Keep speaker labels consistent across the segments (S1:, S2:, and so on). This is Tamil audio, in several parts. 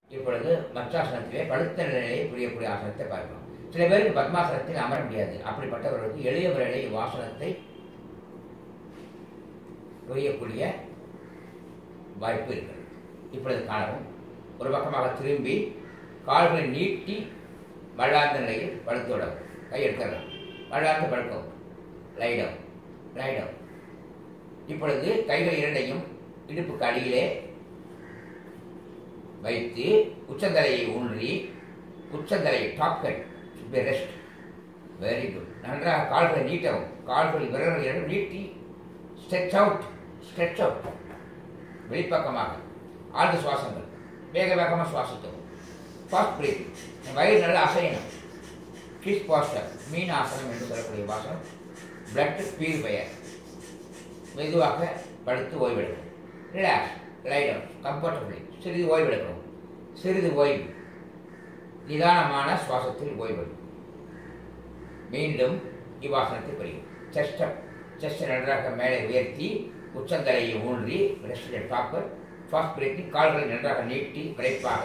S1: இப்பொழுது மச்சாசனத்திலே படுத்த நிலையை புரியக்கூடிய ஆசனத்தை பார்க்கிறோம் சில பேருக்கு பத்மாசனத்தில் அமர முடியாது அப்படிப்பட்டவர்களுக்கு எளிய முறையிலே வாசனத்தை புரியக்கூடிய வாய்ப்பு இருக்கிறது இப்பொழுது காணவும் ஒரு பக்கமாக திரும்பி கால்களை நீட்டி மல்லாந்த நிலையில் படுத்துவிடவும் கை எடுத்துடலாம் மல்லாந்து படுக்கவும் லைடம் லைடம் இப்பொழுது கைகள் இரண்டையும் இடுப்புக்கு அடியிலே வைத்து உச்சந்தலையை ஊன்றி உச்சந்தலையை டாப்கட் ரெஸ்ட் வெரி குட் நன்றாக கால்களை நீட்டவும் கால்கள் விரல்கள் இரண்டும் நீட்டி ஸ்ட்ரெச் அவுட் ஸ்ட்ரெச் அவுட் வெளிப்பக்கமாக ஆழ்ந்த சுவாசங்கள் வேக வேகமாக சுவாசிக்கவும் ஃபாஸ்ட் பிரீத்திங் வயிறு நல்லா அசையணும் கிஸ் பாஸ்டர் மீன் ஆசனம் என்று சொல்லக்கூடிய வாசனம் பிளட் பியூரிஃபயர் மெதுவாக படுத்து ஓய்வெடுக்கும் ரிலாக்ஸ் லைடம் கம்ஃபர்டபுளி சிறிது ஓய்வெடுக்கணும் சிறிது ஓய்வு நிதானமான சுவாசத்தில் ஓய்வெடுக்கும் மீண்டும் இவ்வாசனத்தை புரியும் செஸ்ட் செஸ்ட் நன்றாக மேலே உயர்த்தி உச்சந்தலையை ஊன்றி ரெஸ்ட் டாப்பர் ஃபாஸ்ட் பிரேக்கிங் கால்களை நன்றாக நீட்டி விரைப்பாக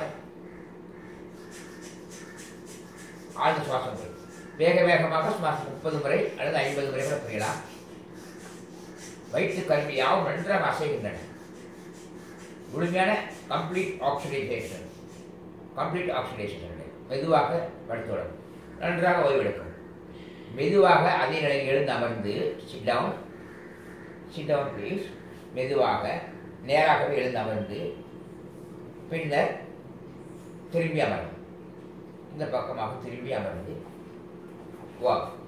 S1: ஆழ்ந்த சுவாசங்கள் வேக வேகமாக சுமார் முப்பது முறை அல்லது ஐம்பது முறை கூட புரியலாம் வயிற்று கல்வி யாவும் நன்றாக அசைகின்றன முழுமையான கம்ப்ளீட் ஆக்சிடைசேஷன் கம்ப்ளீட் ஆக்சிடைசேஷன் மெதுவாக படுத்துவிடும் நன்றாக ஓய்வெடுக்கும் மெதுவாக அதே நிலையில் எழுந்து அமர்ந்து sit down sit down please மெதுவாக நேராகவே எழுந்து அமர்ந்து பின்னர் திரும்பி அமரும் இந்த பக்கமாக திரும்பி அமர்ந்து வாக்